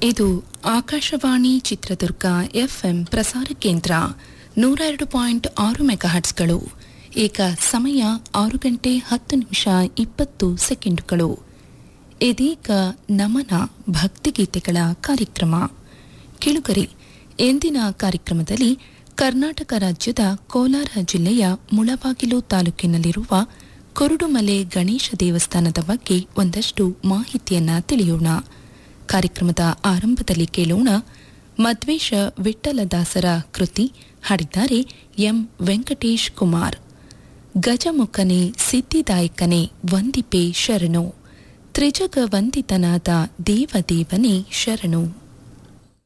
ಇದು ಆಕಾಶವಾಣಿ ಚಿತ್ರದುರ್ಗ ಎಫ್ಎಂ ಪ್ರಸಾರ ಕೇಂದ್ರ ನೂರ ಎರಡು ಪಾಯಿಂಟ್ ಆರು ಮೆಗಾಹಟ್ಸ್ಗಳು ಈಗ ಸಮಯ ಆರು ಗಂಟೆ ಹತ್ತು ನಿಮಿಷ ಇಪ್ಪತ್ತು ಸೆಕೆಂಡುಗಳು ಇದೀಗ ನಮನ ಭಕ್ತಿಗೀತೆಗಳ ಕಾರ್ಯಕ್ರಮ ಕೆಳುಗರಿ ಎಂದಿನ ಕಾರ್ಯಕ್ರಮದಲ್ಲಿ ಕರ್ನಾಟಕ ರಾಜ್ಯದ ಕೋಲಾರ ಜಿಲ್ಲೆಯ ಮುಳಬಾಗಿಲು ತಾಲೂಕಿನಲ್ಲಿರುವ ಕುರುಡುಮಲೆ ಗಣೇಶ ದೇವಸ್ಥಾನದ ಬಗ್ಗೆ ಒಂದಷ್ಟು ಮಾಹಿತಿಯನ್ನ ತಿಳಿಯೋಣ ಕಾರ್ಯಕ್ರಮದ ಆರಂಭದಲ್ಲಿ ಕೇಳೋಣ ಮದ್ವೇಷ ವಿಠ್ಠಲದಾಸರ ಕೃತಿ ಹಾಡಿದ್ದಾರೆ ಎಂ ವೆಂಕಟೇಶ್ ಕುಮಾರ್ ಗಜಮುಖನೆ ಸಿದ್ಧಿದಾಯಕನೇ ವಂದಿಪೆ ಶರಣು ತ್ರಿಜಗ ವಂದಿತನಾದ ದೇವದೇವನೇ ಶರಣು